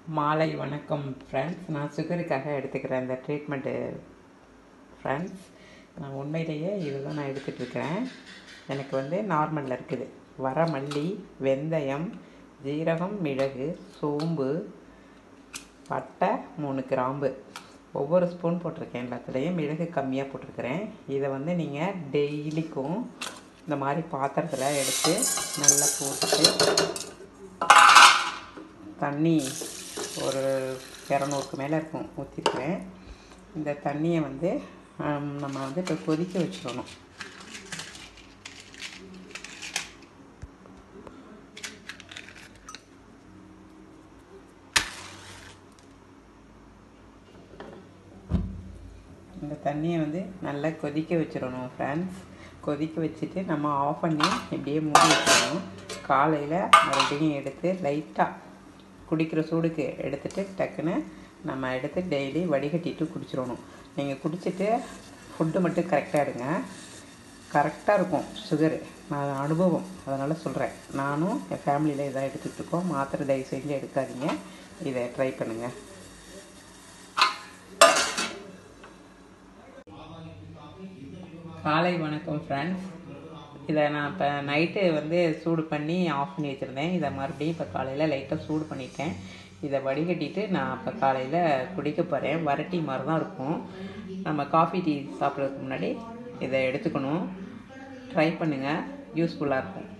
மாலை வணக்கம் ஃப்ரெண்ட்ஸ் நான் சுகருக்காக எடுத்துக்கிறேன் இந்த ட்ரீட்மெண்ட்டு ஃப்ரெண்ட்ஸ் நான் உண்மையிலேயே இதுதான் நான் எடுத்துகிட்டு இருக்கிறேன் எனக்கு வந்து நார்மலில் இருக்குது வர மல்லி வெந்தயம் ஜீரகம் மிளகு சோம்பு பட்டை மூணு கிராம்பு ஒவ்வொரு ஸ்பூன் போட்டிருக்கேன் எல்லாத்துலேயும் மிளகு கம்மியாக போட்டிருக்கிறேன் இதை வந்து நீங்கள் டெய்லிக்கும் இந்த மாதிரி பாத்திரத்தில் எடுத்து நல்லா போட்டுட்டு தண்ணி ஒரு இரநூறுக்கு மேலே இருக்கும் ஊற்றிருக்கிறேன் இந்த தண்ணியை வந்து ஆம், நம்ம வந்து இப்போ கொதிக்க வச்சிடணும் இந்த தண்ணியை வந்து நல்லா கொதிக்க வச்சிடணும் ஃப்ரெண்ட்ஸ் கொதிக்க வச்சுட்டு நம்ம ஆஃப் பண்ணி இப்படியே மூடி வச்சிடணும் காலையில் மறுபடியும் எடுத்து லைட்டாக குடிக்கிற சூடுக்கு எடுத்துட்டு டக்குன்னு நம்ம எடுத்து டெய்லி வடிகட்டிட்டு குடிச்சிடணும் நீங்கள் குடிச்சிட்டு ஃபுட்டு மட்டும் கரெக்டாக எடுங்க கரெக்டாக இருக்கும் சுகரு நான் அனுபவம் அதனால் சொல்கிறேன் நானும் என் ஃபேமிலியில் இதாக எடுத்துகிட்டு இருக்கோம் மாத்திரை தயவு செஞ்சு எடுக்காதீங்க இதை ட்ரை பண்ணுங்கள் காலை வணக்கம் ஃப்ரெண்ட்ஸ் இதை நான் இப்போ நைட்டு வந்து சூடு பண்ணி ஆஃப் பண்ணி வச்சுருந்தேன் இதை மறுபடியும் இப்போ காலையில் லைட்டாக சூடு பண்ணிட்டேன் இதை வடிகட்டிட்டு நான் இப்போ காலையில் குடிக்க போகிறேன் வரட்டி மாதிரி தான் இருக்கும் நம்ம காஃபி டீ சாப்பிட்றதுக்கு முன்னாடி இதை எடுத்துக்கணும் ட்ரை பண்ணுங்கள் யூஸ்ஃபுல்லாக இருக்கும்